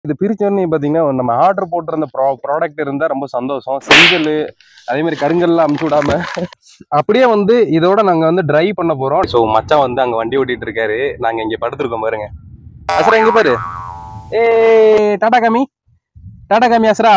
இது பிரிச்சோன்னு பார்த்தீங்கன்னா நம்ம ஆர்டர் போட்டிருந்த ப்ரா ப்ராடக்ட் இருந்தால் ரொம்ப சந்தோஷம் செங்கல் அதே மாதிரி கருங்கல்லாம் அமுச்சு விடாம அப்படியே வந்து இதோட நாங்கள் வந்து டிரைவ் பண்ண போகிறோம் ஸோ மச்சான் வந்து அங்கே வண்டி ஓட்டிட்டு இருக்காரு நாங்கள் இங்கே படுத்துருக்கோம் பாருங்க அசரா இங்கே பாரு ஏ டாடா காமி டாடா காமி அசரா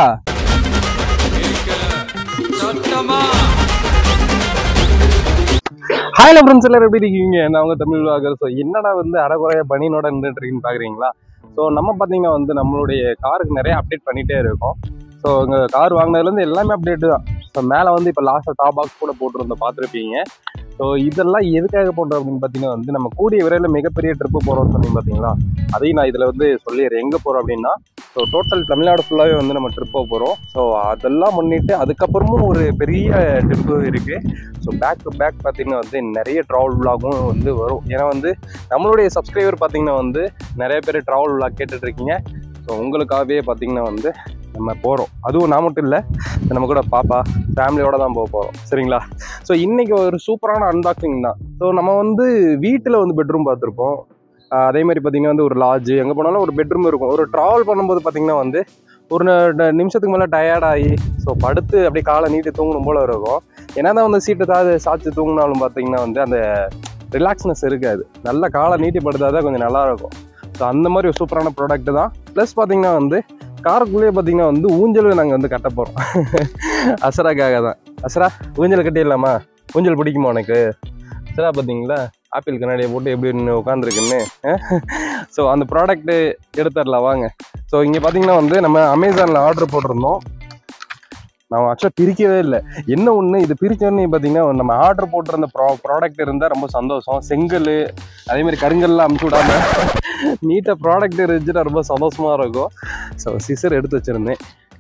ஹாய்ல ஃப்ரெண்ட்ஸ் எல்லாரும் எப்படி இருக்கீங்க நான் உங்க தமிழ் வாகர் ஸோ என்னடா வந்து அரைகுறைய பனியனோட நின்றுட்டு இருக்கீங்கன்னு பாக்குறீங்களா ஸோ நம்ம பார்த்தீங்கன்னா வந்து நம்மளுடைய காருக்கு நிறைய அப்டேட் பண்ணிட்டே இருக்கோம் ஸோ இங்கே கார் வாங்கினதுலேருந்து எல்லாமே அப்டேட் தான் ஸோ மேலே வந்து இப்போ லாஸ்ட்டாக டாப் பாக்ஸ் கூட போட்டிருந்தோம் பார்த்துருப்பீங்க ஸோ இதெல்லாம் எதுக்காக போட்டோம் அப்படின்னு பார்த்தீங்கன்னா வந்து நம்ம கூடிய விரைவில் மிகப்பெரிய ட்ரிப்பு போகிறோம்னு சொன்னீங்க பார்த்தீங்களா அதையும் நான் இதில் வந்து சொல்லிடுறேன் எங்கே போகிறோம் அப்படின்னா ஸோ டோட்டல் தமிழ்நாடு ஃபுல்லாகவே வந்து நம்ம ட்ரிப் போக போகிறோம் ஸோ அதெல்லாம் முன்னிட்டு அதுக்கப்புறமும் ஒரு பெரிய ட்ரிப்பு இருக்குது ஸோ பேக் டு பேக் பார்த்தீங்கன்னா வந்து நிறைய ட்ராவல் விலாகும் வந்து வரும் ஏன்னா வந்து நம்மளுடைய சப்ஸ்கிரைபர் பார்த்தீங்கன்னா வந்து நிறைய பேர் ட்ராவல் விலாக் கேட்டுட்டு இருக்கீங்க ஸோ உங்களுக்காகவே பார்த்தீங்கன்னா வந்து நம்ம போகிறோம் அதுவும் நான் மட்டும் இல்லை நம்ம கூட பாப்பா ஃபேமிலியோட தான் போக போகிறோம் சரிங்களா ஸோ இன்னைக்கு ஒரு சூப்பரான அன்பாக்சிங் தான் ஸோ நம்ம வந்து வீட்டில் வந்து பெட்ரூம் பார்த்துருப்போம் ஆஹ் அதே மாதிரி பார்த்தீங்கன்னா வந்து ஒரு லாட்ஜ் எங்கே போனாலும் ஒரு பெட்ரூம் இருக்கும் ஒரு ட்ராவல் பண்ணும்போது பார்த்தீங்கன்னா வந்து ஒரு ந- ந- நிமிஷத்துக்கு மேலே டயர்டாகி ஸோ படுத்து அப்படியே காலை நீட்டி தூங்கணும் போல இருக்கும் என்னதான் வந்து சீட்டு தான் சாச்சு தூங்கினாலும் பார்த்தீங்கன்னா வந்து அந்த ரிலாக்ஸ்னஸ் இருக்காது நல்ல காலை நீட்டி படுத்தாதான் கொஞ்சம் நல்லா இருக்கும் ஸோ அந்த மாதிரி ஒரு சூப்பரான ப்ராடக்ட் தான் ப்ளஸ் பார்த்தீங்கன்னா வந்து காருக்குள்ளேயே பார்த்தீங்கன்னா வந்து ஊஞ்சல் நாங்கள் வந்து கட்ட போகிறோம் அசராக்காக தான் அசரா ஊஞ்சல் கட்டிடலாமா ஊஞ்சல் பிடிக்குமா உனக்கு அசரா பார்த்தீங்களா ஆப்பிள் கண்ணாடியை போட்டு எப்படி உட்காந்துருக்குன்னு ஸோ அந்த ப்ராடக்ட்டு எடுத்துடலாம் வாங்க ஸோ இங்கே பார்த்தீங்கன்னா வந்து நம்ம அமேசானில் ஆர்டர் போட்டிருந்தோம் நான் ஆக்சுவலாக பிரிக்கவே இல்லை என்ன ஒன்று இது பிரிச்சோன்னு பார்த்தீங்கன்னா நம்ம ஆர்டர் போட்டிருந்த ப்ரா ப்ராடக்ட் இருந்தால் ரொம்ப சந்தோஷம் செங்கல் அதே மாதிரி கருங்கல்லாம் அமுச்சு விடாம நீட்டாக ப்ராடக்ட் இருந்துச்சுன்னா ரொம்ப சந்தோஷமாக இருக்கும் ஸோ சிசர் எடுத்து வச்சுருந்தேன்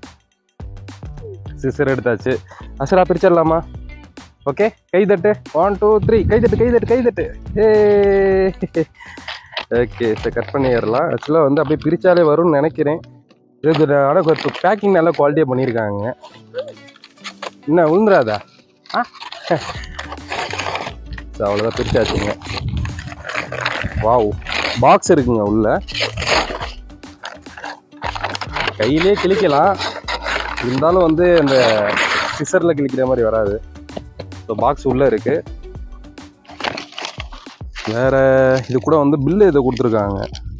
சிசர் எடுத்தாச்சு அசரா பிரிச்சிடலாமா ஓகே கை தட்டு ஒன் டூ த்ரீ கை தட்டு கை தட்டு கை தட்டு ஏ ஓகே சார் கட் பண்ணிடலாம் ஆக்சுவலாக வந்து அப்படியே பிரித்தாலே வரும்னு நினைக்கிறேன் இது ஆனால் கொஞ்சம் பேக்கிங் நல்லா குவாலிட்டியாக பண்ணியிருக்காங்க என்ன விழுந்துராதா ஆ ஸோ அவ்வளோதான் பிரிச்சாச்சுங்க வாவ் பாக்ஸ் இருக்குங்க உள்ள கையிலே கிழிக்கலாம் இருந்தாலும் வந்து அந்த சிசரில் கிழிக்கிற மாதிரி வராது ஸோ பாக்ஸ் உள்ளே இருக்கு வேற இது கூட வந்து பில்லு இதை கொடுத்துருக்காங்க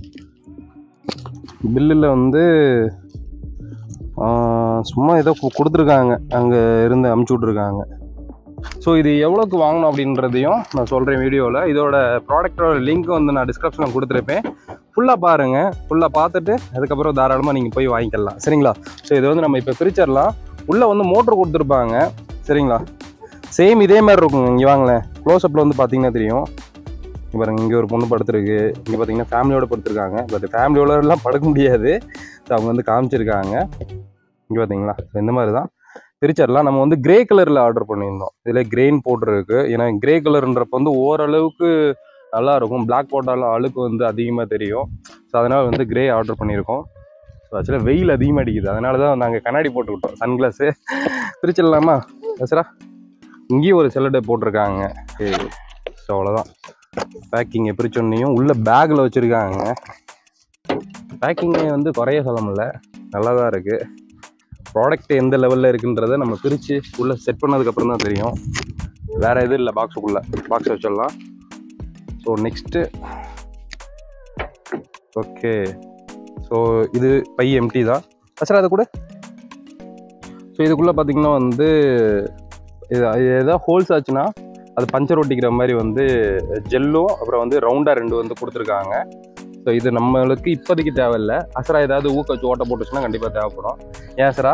பில்லில் வந்து ஆ, சும்மா ஏதோ கு- கொடுத்துருக்காங்க அங்கே இருந்து அமுச்சு விட்ருக்காங்க ஸோ இது எவ்வளோக்கு வாங்கணும் அப்படின்றதையும் நான் சொல்கிறேன் வீடியோவில் இதோட ப்ராடக்டோட லிங்க் வந்து நான் டிஸ்கிரிப்ஷனில் கொடுத்துருப்பேன் ஃபுல்லாக பாருங்கள் ஃபுல்லாக பார்த்துட்டு அதுக்கப்புறம் தாராளமாக நீங்கள் போய் வாங்கிக்கலாம் சரிங்களா ஸோ இதை வந்து நம்ம இப்போ பிரிச்சிடலாம் உள்ளே வந்து மோட்ரு கொடுத்துருப்பாங்க சரிங்களா சேம் இதே மாதிரி இருக்குங்க இங்கே வாங்களேன் க்ளோஸ்அப்பில் வந்து பார்த்தீங்கன்னா தெரியும் இங்க பாருங்க இங்கே ஒரு பொண்ணு படுத்துருக்கு இங்கே பார்த்தீங்கன்னா ஃபேமிலியோட படுத்துருக்காங்க பட் ஃபேமிலியோட எல்லாம் படுக்க முடியாது ஸோ அவங்க வந்து காமிச்சிருக்காங்க இங்கே பார்த்தீங்களா So இந்த மாதிரி தான் பிரிச்சிடலாம் நம்ம வந்து கிரே கலரில் ஆர்டர் பண்ணியிருந்தோம் இதில் கிரெயின் போட்டிருக்கு ஏன்னா கிரே கலர்ன்றப்ப வந்து ஓரளவுக்கு நல்லா இருக்கும் Black போட்டாலும் அழுக்கு வந்து அதிகமாக தெரியும் ஸோ அதனால் வந்து கிரே ஆர்டர் பண்ணியிருக்கோம் ஸோ ஆக்சுவலாக வெயில் அதிகமாக அடிக்குது அதனால தான் நாங்கள் கண்ணாடி போட்டுக்கிட்டோம் சன்கிளாஸு பிரிச்சிடலாமா பேசுகிறா இங்கேயும் ஒரு செல்லடை போட்டிருக்காங்க ஸோ அவ்வளோதான் பேக்கிங் எப்படி சொன்னியும் உள்ள பேக்கில் வச்சுருக்காங்க பேக்கிங்கை வந்து குறைய சொல்ல முடியல நல்லா தான் இருக்குது ப்ராடக்ட் எந்த லெவலில் இருக்குன்றதை நம்ம பிரித்து உள்ளே செட் பண்ணதுக்கப்புறம் தான் தெரியும் வேறு எதுவும் இல்லை பாக்ஸுக்குள்ளே பாக்ஸ் வச்சிடலாம் ஸோ நெக்ஸ்ட்டு ஓகே ஸோ இது பை எம்டி தான் சார் அது கூட ஸோ இதுக்குள்ளே பார்த்தீங்கன்னா வந்து இது இது எதாவது ஹோல்ஸ் ஆச்சுன்னா அது பஞ்சர் ஒட்டிக்கிற மாதிரி வந்து ஜெல்லும் அப்புறம் வந்து ரவுண்டாக ரெண்டு வந்து கொடுத்துருக்காங்க ஸோ இது நம்மளுக்கு இப்போதைக்கு தேவையில்லை அசரா ஏதாவது ஊக்க வச்சு ஓட்ட போட்டுச்சுன்னா கண்டிப்பாக தேவைப்படும் ஏன் அசரா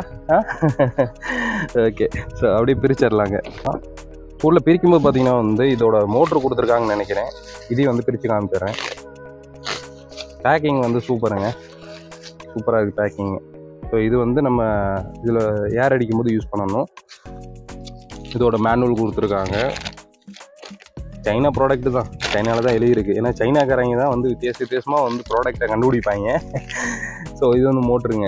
ஓகே ஸோ அப்படியே பிரிச்சிடலாங்க ஸ்கூலில் பிரிக்கும்போது பார்த்தீங்கன்னா வந்து இதோட மோட்ரு கொடுத்துருக்காங்கன்னு நினைக்கிறேன் இதையும் வந்து பிரித்து காமிச்சிடுறேன் பேக்கிங் வந்து சூப்பருங்க சூப்பராக இருக்குது பேக்கிங் ஸோ இது வந்து நம்ம இதில் ஏர் அடிக்கும் போது யூஸ் பண்ணணும் இதோட மேனுவல் கொடுத்துருக்காங்க சைனா ப்ராடக்ட் தான் சைனால தான் எழுதியிருக்கு ஏன்னா சைனாக்காரங்க தான் வந்து வித்தியாச வித்தியாசமாக வந்து ப்ராடக்டை கண்டுபிடிப்பாங்க ஸோ இது வந்து மோட்ருங்க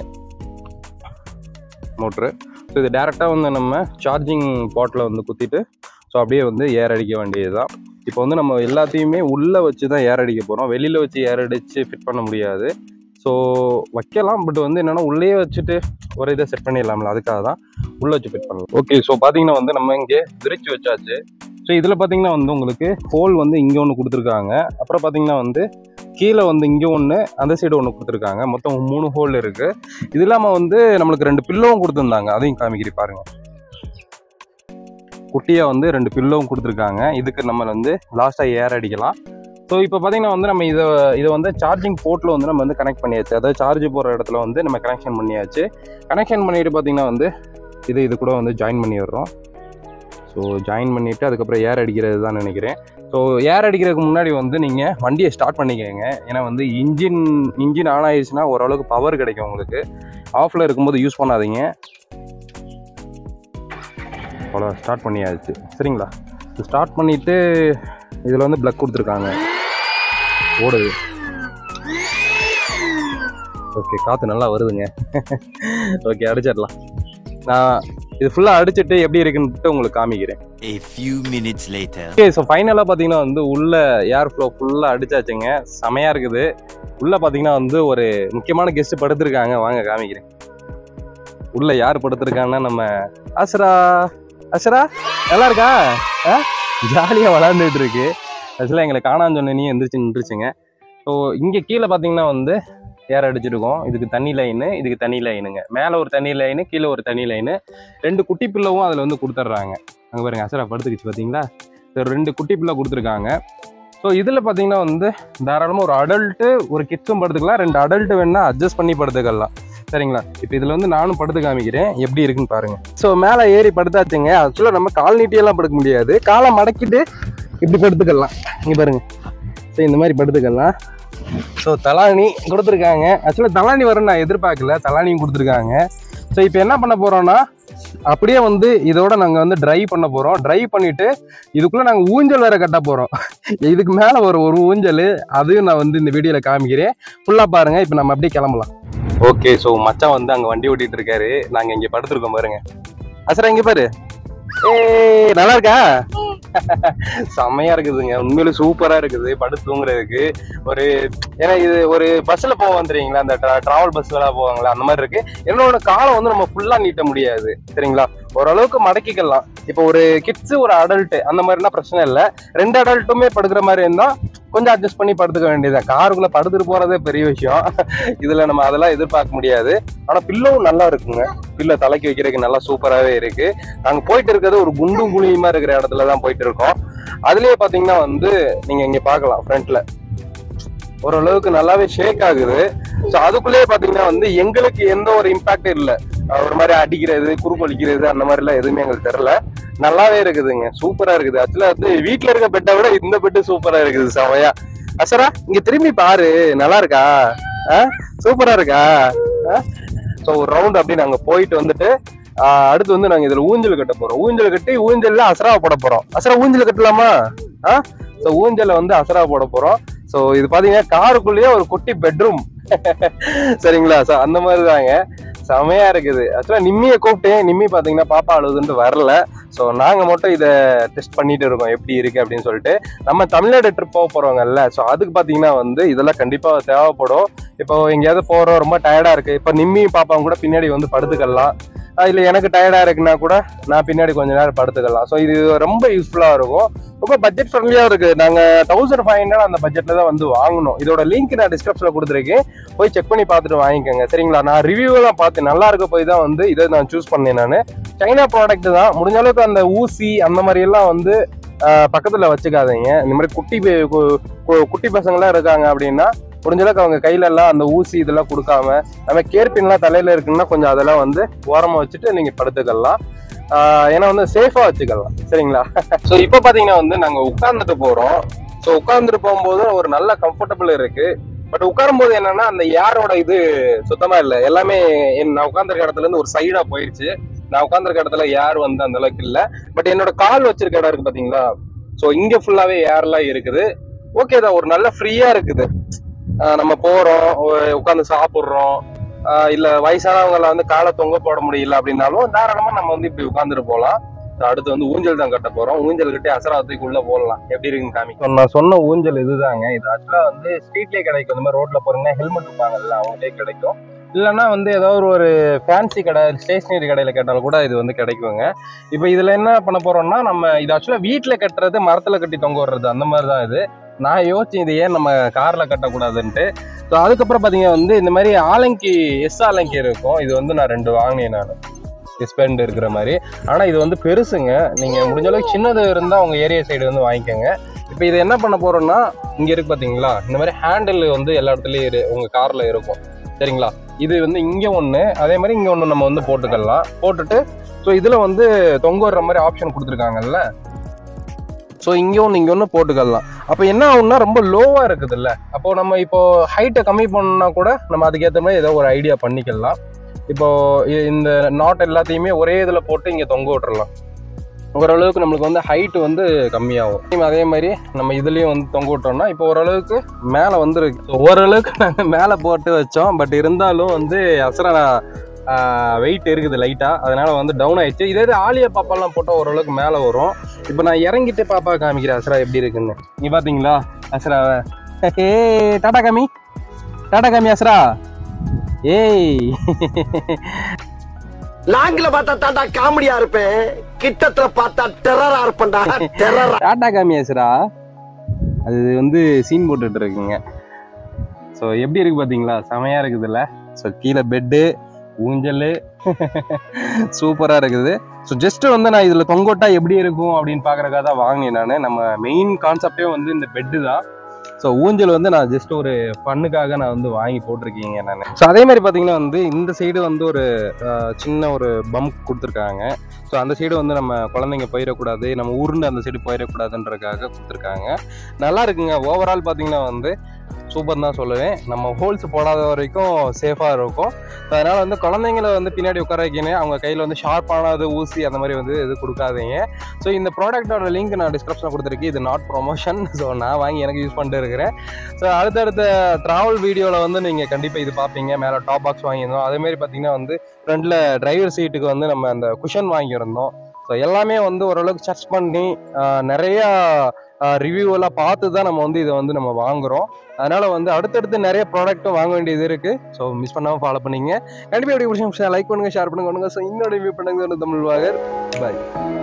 மோட்ரு ஸோ இது டேரெக்டாக வந்து நம்ம சார்ஜிங் பாட்டில் வந்து குத்திட்டு ஸோ அப்படியே வந்து ஏர் அடிக்க வேண்டியது தான் இப்போ வந்து நம்ம எல்லாத்தையுமே உள்ளே வச்சு தான் ஏர் அடிக்க போகிறோம் வெளியில் வச்சு ஏர் அடித்து ஃபிட் பண்ண முடியாது ஸோ வைக்கலாம் பட் வந்து என்னன்னா உள்ளே வச்சுட்டு ஒரு இதை செட் பண்ணிடலாம்ல அதுக்காக தான் உள்ள வச்சு ஃபிட் பண்ணலாம் ஓகே ஸோ பார்த்தீங்கன்னா வந்து நம்ம இங்கே விரிச்சு வச்சாச்சு ஸோ இதில் பார்த்தீங்கன்னா வந்து உங்களுக்கு ஹோல் வந்து இங்கே ஒன்று கொடுத்துருக்காங்க அப்புறம் பார்த்தீங்கன்னா வந்து கீழே வந்து இங்கே ஒன்று அந்த சைடு ஒன்று கொடுத்துருக்காங்க மொத்தம் மூணு ஹோல் இருக்கு இது இல்லாமல் வந்து நம்மளுக்கு ரெண்டு பில்லோவும் கொடுத்துருந்தாங்க அதையும் காமிக்கிறி பாருங்க குட்டியாக வந்து ரெண்டு பில்லோவும் கொடுத்துருக்காங்க இதுக்கு நம்ம வந்து லாஸ்ட்டாக ஏர் அடிக்கலாம் ஸோ இப்போ பார்த்தீங்கன்னா வந்து நம்ம இதை இதை வந்து சார்ஜிங் போர்ட்டில் வந்து நம்ம வந்து கனெக்ட் பண்ணியாச்சு அதாவது சார்ஜ் போகிற இடத்துல வந்து நம்ம கனெக்ஷன் பண்ணியாச்சு கனெக்ஷன் பண்ணிட்டு பார்த்தீங்கன்னா வந்து இது இது கூட வந்து ஜாயின் பண்ணி விடுறோம் ஸோ ஜாயின் பண்ணிவிட்டு அதுக்கப்புறம் ஏர் அடிக்கிறது தான் நினைக்கிறேன் ஸோ ஏர் அடிக்கிறதுக்கு முன்னாடி வந்து நீங்கள் வண்டியை ஸ்டார்ட் பண்ணிக்கோங்க ஏன்னா வந்து இன்ஜின் இன்ஜின் ஆன் ஆயிடுச்சுன்னா ஓரளவுக்கு பவர் கிடைக்கும் உங்களுக்கு ஆஃபில் இருக்கும்போது யூஸ் பண்ணாதீங்க அவ்வளோ ஸ்டார்ட் பண்ணியாச்சு சரிங்களா ஸ்டார்ட் பண்ணிவிட்டு இதில் வந்து ப்ளக் கொடுத்துருக்காங்க ஓடுது ஓகே காற்று நல்லா வருதுங்க ஓகே அடிச்சிடலாம் நான் இது ஃபுல்லாக அடிச்சிட்டு எப்படி இருக்குன்ட்டு உங்களுக்கு காமிக்கிறேன் A few minutes later. Okay so ஃபைனலாக பார்த்தீங்கன்னா வந்து உள்ள ஏர் ஃப்ளோ ஃபுல்லாக அடிச்சாச்சுங்க செமையாக இருக்குது உள்ள பார்த்தீங்கன்னா வந்து ஒரு முக்கியமான கெஸ்ட் படுத்திருக்காங்க வாங்க காமிக்கிறேன் உள்ள யார் படுத்திருக்காங்கன்னா நம்ம அசரா அசரா நல்லா இருக்கா ஆ ஜாலியாக விளாண்டுட்டு இருக்கு ஆக்சுவலாக எங்களை காணான்னு சொன்னே எந்திரிச்சு நின்றுச்சுங்க ஸோ இங்கே கீழே பார்த்தீங்கன்னா வந்து ஏர் அடிச்சிருக்கோம் இதுக்கு தண்ணி லைனு இதுக்கு தண்ணி லைனுங்க மேலே ஒரு தண்ணி லைனு கீழே ஒரு தண்ணி லைனு ரெண்டு குட்டி பில்லவும் அதில் வந்து கொடுத்துட்றாங்க அங்கே பாருங்க அசரா படுத்துக்கிச்சு பார்த்தீங்களா ஸோ ரெண்டு குட்டி பிள்ளை கொடுத்துருக்காங்க ஸோ இதில் பார்த்தீங்கன்னா வந்து தாராளமாக ஒரு அடல்ட்டு ஒரு கிட்ஸும் படுத்துக்கலாம் ரெண்டு அடல்ட்டு வேணால் அட்ஜஸ்ட் பண்ணி படுத்துக்கலாம் சரிங்களா இப்போ இதில் வந்து நானும் படுத்து காமிக்கிறேன் எப்படி இருக்குன்னு பாருங்க ஸோ மேலே ஏறி படுத்தாச்சுங்க ஆக்சுவலாக நம்ம கால் நீட்டியெல்லாம் படுக்க முடியாது காலை மடக்கிட்டு இப்படி படுத்துக்கலாம் இங்கே பாருங்க ஸோ இந்த மாதிரி படுத்துக்கலாம் ஸோ தலாணி கொடுத்துருக்காங்க ஆக்சுவலாக தலாணி வரும்னு நான் எதிர்பார்க்கல தலானியும் கொடுத்துருக்காங்க ஸோ இப்போ என்ன பண்ண போகிறோம்னா அப்படியே வந்து இதோட நாங்கள் வந்து ட்ரை பண்ண போகிறோம் ட்ரை பண்ணிவிட்டு இதுக்குள்ளே நாங்கள் ஊஞ்சல் வேற கட்ட போகிறோம் இதுக்கு மேலே ஒரு ஒரு ஊஞ்சல் அதையும் நான் வந்து இந்த வீடியோவில் காமிக்கிறேன் ஃபுல்லாக பாருங்கள் இப்போ நம்ம அப்படியே கிளம்பலாம் ஓகே ஸோ மச்சான் வந்து அங்கே வண்டி ஓட்டிட்டு இருக்காரு நாங்கள் இங்கே படுத்துருக்கோம் பாருங்க அசரா இங்கே பாரு ஏய் நல்லா இருக்கா செம்மையா இருக்குதுங்க உண்மையிலே சூப்பரா இருக்குது படுத்து தூங்குறதுக்கு ஒரு ஏன்னா இது ஒரு பஸ்ல போவோம் தெரியுங்களா அந்த டிராவல் பஸ் எல்லாம் போவாங்களா அந்த மாதிரி இருக்கு என்னோட காலம் வந்து நம்ம ஃபுல்லா நீட்ட முடியாது சரிங்களா ஓரளவுக்கு மடக்கிக்கலாம் இப்போ ஒரு கிட்ஸ் ஒரு அடல்ட் அந்த மாதிரினா பிரச்சனை இல்லை ரெண்டு அடல்ட்டுமே படுக்கிற மாதிரி இருந்தா கொஞ்சம் அட்ஜஸ்ட் பண்ணி படுத்துக்க வேண்டியதுதான் காருக்குள்ள படுத்துட்டு போறதே பெரிய விஷயம் இதுல நம்ம அதெல்லாம் எதிர்பார்க்க முடியாது ஆனா பில்லவும் நல்லா இருக்குங்க பில்ல தலைக்கு வைக்கிறதுக்கு நல்லா சூப்பராகவே இருக்கு நாங்க போயிட்டு இருக்கிறது ஒரு குண்டும் குழியுமா இருக்கிற இடத்துல தான் போயிட்டு இருக்கோம் அதுலயே பாத்தீங்கன்னா வந்து நீங்க இங்க பார்க்கலாம் ஃப்ரண்ட்ல ஓரளவுக்கு நல்லாவே ஷேக் ஆகுது ஸோ அதுக்குள்ளேயே பாத்தீங்கன்னா வந்து எங்களுக்கு எந்த ஒரு இம்பாக்ட் இல்லை ஒரு மாதிரி அடிக்கிறது குறுக்கொலிக்கிறது அந்த மாதிரி எல்லாம் எதுவுமே எங்களுக்கு தெரியல நல்லாவே இருக்குதுங்க சூப்பரா இருக்குது ஆக்சுவலா வந்து வீட்ல இருக்க பெட்டை விட இந்த பெட்டு சூப்பரா இருக்குது செமையா அசரா இங்க திரும்பி பாரு நல்லா இருக்கா சூப்பரா இருக்கா ஸோ ஒரு ரவுண்ட் அப்படி நாங்க போயிட்டு வந்துட்டு ஆஹ் அடுத்து வந்து நாங்க இதுல ஊஞ்சல் கட்ட போறோம் ஊஞ்சல் கட்டி ஊஞ்சல்ல அசரா போட போறோம் அசரா ஊஞ்சல் கட்டலாமா ஆ ஸோ ஊஞ்சல்ல வந்து அசரா போட போறோம் ஸோ இது பாத்தீங்கன்னா காருக்குள்ளேயே ஒரு குட்டி பெட்ரூம் சரிங்களா ஸோ அந்த மாதிரி தாங்க செமையா இருக்குது ஆக்சுவலா நிம்மியை கூப்பிட்டேன் நிம்மி பாத்தீங்கன்னா பாப்பா அழுதுன்ட்டு வரல ஸோ நாங்க மட்டும் இதை டெஸ்ட் பண்ணிட்டு இருக்கோம் எப்படி இருக்கு அப்படின்னு சொல்லிட்டு நம்ம தமிழ்நாடு ட்ரிப் போக போறோங்கல்ல ஸோ அதுக்கு பாத்தீங்கன்னா வந்து இதெல்லாம் கண்டிப்பா தேவைப்படும் இப்போ எங்கேயாவது போறோம் ரொம்ப டயர்டா இருக்கு இப்போ நிம்மி பாப்பாவும் கூட பின்னாடி வந்து படுத்துக்கலாம் ஆஹ் இல்ல எனக்கு டயர்டா இருக்குன்னா கூட நான் பின்னாடி கொஞ்ச நேரம் படுத்துக்கலாம் ஸோ இது ரொம்ப யூஸ்ஃபுல்லா இருக்கும் ரொம்ப பட்ஜெட் ஃப்ரெண்ட்லியா இருக்கு நாங்க தௌசண்ட் ஃபைவ் ஹண்ட்ரட் அந்த பட்ஜெட்ல தான் வந்து வாங்கணும் இதோட லிங்க் நான் டிஸ்கிரிப்ஷன்ல கொடுத்துருக்கேன் போய் செக் பண்ணி பார்த்துட்டு வாங்கிக்கோங்க சரிங்களா நான் ரிவ்யூ எல்லாம் பார்த்து நல்லா இருக்க போய் தான் வந்து இதை நான் சூஸ் பண்ணேன் நான் சைனா ப்ராடக்ட் தான் முடிஞ்ச அளவுக்கு அந்த ஊசி அந்த மாதிரி எல்லாம் வந்து ஆஹ், பக்கத்துல வச்சுக்காதீங்க இந்த மாதிரி குட்டி பே- கு- கு- குட்டி பசங்களாம் இருக்காங்க அப்படின்னா முடிஞ்ச அளவுக்கு அவங்க கையில எல்லாம் அந்த ஊசி இதெல்லாம் கொடுக்காம நம்ம கேர்பின்லாம் தலையில இருக்குன்னா கொஞ்சம் அதெல்லாம் வந்து ஓரமா வச்சுட்டு நீங்க படுத்துக்கலாம் ஆஹ், ஏன்னா வந்து சேஃபா வச்சுக்கலாம் சரிங்களா ஸோ இப்போ பாத்தீங்கன்னா வந்து நாங்க உட்கார்ந்துட்டு போறோம் ஸோ உட்கார்ந்துட்டு போகும்போது ஒரு நல்ல கம்ஃபர்டபுள் இருக்கு பட் உட்காரும் போது என்னன்னா அந்த யாரோட இது சுத்தமா இல்லை எல்லாமே என் நான் உட்காந்துருக்க இடத்துல இருந்து ஒரு சைடா போயிடுச்சு நான் உட்காந்துருக்க இடத்துல ஏர் வந்து அந்த அளவுக்கு இல்ல பட் என்னோட கால் வச்சிருக்க இடம் இருக்கு பாத்தீங்களா ஸோ இங்க ஃபுல்லாவே ஏர்லாம் இருக்குது ஓகே தான் ஒரு நல்ல ஃப்ரீயா இருக்குது ஆஹ் நம்ம போறோம் உட்காந்து சாப்பிடுறோம் ஆஹ் இல்ல வயசானவங்கள வந்து காலை தொங்க போட முடியல அப்படின்னாலும் தாராளமா நம்ம வந்து இப்படி உட்காந்துட்டு போகலாம் So, அடுத்து வந்து ஊஞ்சல் தான் கட்ட போறோம் ஊஞ்சல் கட்டி அசராத்துக்கு உள்ள போடலாம் எப்படி இருக்குன்னு காமிக்கும் நான் சொன்ன ஊஞ்சல் இதுதாங்க இது ஆக்சுவலா வந்து ஸ்ட்ரீட்லயே கிடைக்கும் இந்த மாதிரி ரோட்ல போறீங்கன்னா ஹெல்மெட் இருப்பாங்கல்ல அவங்களே கிடைக்கும் இல்லைன்னா வந்து ஏதாவது ஒரு ஃபேன்சி கடை ஸ்டேஷனரி கடையில் கேட்டாலும் கூட இது வந்து கிடைக்குங்க இப்போ இதில் என்ன பண்ண போறோம்னா நம்ம இது ஆக்சுவலாக வீட்டில் கட்டுறது மரத்தில் கட்டி தொங்க விடுறது அந்த மாதிரி தான் இது நான் யோசிச்சேன் இது ஏன் நம்ம காரில் கட்டக்கூடாதுன்ட்டு ஸோ அதுக்கப்புறம் பார்த்தீங்கன்னா வந்து இந்த மாதிரி ஆலங்கி எஸ் ஆலங்கி இருக்கும் இது வந்து நான் ரெண்டு வாங்கினேன் நான் எஸ்பெண்ட் இருக்கிற மாதிரி ஆனால் இது வந்து பெருசுங்க நீங்கள் முடிஞ்ச அளவுக்கு சின்னது இருந்தால் உங்கள் ஏரியா சைடு வந்து வாங்கிக்கோங்க இப்போ இது என்ன பண்ண போறோம்னா இங்கே இருக்கு பார்த்தீங்களா இந்த மாதிரி ஹேண்டில் வந்து எல்லா இடத்துலையும் இரு உங்கள் காரில் இருக்கும் சரிங்களா இது வந்து இங்கே ஒன்று அதே மாதிரி இங்கே ஒன்று நம்ம வந்து போட்டுக்கலாம் போட்டுட்டு ஸோ இதில் வந்து தொங்க விடுற மாதிரி ஆப்ஷன் கொடுத்துருக்காங்கல்ல ஸோ இங்கே ஒன்று இங்கே ஒன்று போட்டுக்கலாம் அப்போ என்ன ஆகும்னா ரொம்ப லோவாக இருக்குதுல்ல அப்போ நம்ம இப்போ ஹைட்டை கம்மி பண்ணா கூட நம்ம அதுக்கேற்ற மாதிரி ஏதோ ஒரு ஐடியா பண்ணிக்கலாம் இப்போ இ- இந்த நாட் எல்லாத்தையுமே ஒரே இதில் போட்டு இங்கே தொங்க விட்டுறலாம் ஓரளவுக்கு நம்மளுக்கு வந்து ஹைட் வந்து கம்மியாகும் Same அதே மாதிரி நம்ம இதுலேயும் வந்து தொங்க விட்டோம்னா இப்போ ஓரளவுக்கு மேலே வந்துருக்கு So, ஓரளவுக்கு நாங்கள் மேலே போட்டு வச்சோம் பட் இருந்தாலும் வந்து அசரா வெயிட் இருக்குது லைட்டாக அதனால வந்து டவுன் ஆயிடுச்சு இதே இது ஆலியா பாப்பாலாம் போட்டால் ஓரளவுக்கு மேலே வரும் இப்போ நான் இறங்கிட்டு பாப்பா காமிக்கிறேன் அசரா எப்படி இருக்குன்னு நீ பார்த்தீங்களா அசராவை ஏ டாடா காமி டாடா காமி அசரா ஏய் லாங்கில பார்த்தா தாண்டா காமெடியா இருப்பேன் கிட்டத்துல பார்த்தா டெரரா இருப்பேன்டா டெரரா டாடா காமியாசுரா அது வந்து சீன் போட்டுட்டு இருக்குங்க ஸோ எப்படி இருக்கு பார்த்தீங்களா செமையா இருக்குதுல்ல ஸோ கீழே பெட்டு ஊஞ்சல் சூப்பராக இருக்குது ஸோ ஜஸ்ட் வந்து நான் இதில் தொங்கோட்டா எப்படி இருக்கும் அப்படின்னு பார்க்குறக்காக தான் வாங்கினேன் நான் நம்ம மெயின் கான்செப்டே வந்து இந்த பெட்டு தான் ஸோ ஊஞ்சல் வந்து நான் ஜஸ்ட் ஒரு ஃபண்ணுக்காக நான் வந்து வாங்கி போட்டிருக்கீங்க நான் ஸோ அதே மாதிரி பார்த்தீங்கன்னா வந்து இந்த சைடு வந்து ஒரு அஹ், சின்ன ஒரு பம்ப் கொடுத்துருக்காங்க ஸோ அந்த சைடு வந்து நம்ம குழந்தைங்க போயிடக்கூடாது நம்ம உருண்டு அந்த சைடு போயிடக்கூடாதுன்றக்காக கொடுத்துருக்காங்க நல்லா இருக்குங்க ஓவரால் பார்த்தீங்கன்னா வந்து சூப்பர் தான் சொல்லுவேன் நம்ம ஹோல்ஸ் போடாத வரைக்கும் சேஃபாக இருக்கும் So, அதனால வந்து குழந்தைங்கள வந்து பின்னாடி உட்கார வைக்கணும் அவங்க கையில் வந்து ஷார்ப்பானது ஊசி அந்த மாதிரி வந்து இது கொடுக்காதீங்க ஸோ இந்த ப்ராடக்ட்டோட லிங்க் நான் டிஸ்கிரிப்ஷனில் கொடுத்துருக்கேன் இது நாட் ப்ரொமோஷன் ஸோ நான் வாங்கி எனக்கு யூஸ் பண்ணிட்டு இருக்கிறேன் ஸோ அடுத்தடுத்த ட்ராவல் வீடியோவில் வந்து நீங்கள் கண்டிப்பாக இது பார்ப்பீங்க மேலே டாப் பாக்ஸ் வாங்கியிருந்தோம் அதே மாதிரி பார்த்தீங்கன்னா வந்து ஃப்ரண்ட்டில் டிரைவர் சீட்டுக்கு வந்து நம்ம அந்த குஷன் வாங்கியிருந்தோம் ஸோ எல்லாமே வந்து ஓரளவுக்கு சர்ச் பண்ணி ஆஹ், நிறையா ரிவ்யூ எல்லாம் பார்த்து தான் நம்ம வந்து இதை வந்து நம்ம வாங்குறோம் அதனால வந்து அடுத்தடுத்து நிறைய ப்ராடக்ட்டும் வாங்க வேண்டியது இருக்கு ஸோ மிஸ் பண்ணாமல் ஃபாலோ பண்ணீங்க கண்டிப்பாக எப்படி பிடிச்ச லைக் பண்ணுங்க ஷேர் பண்ணுங்க பண்ணுங்க ஸோ இன்னொரு ரிவ்யூ பண்ணுங்க தமிழ் வாகர் பாய்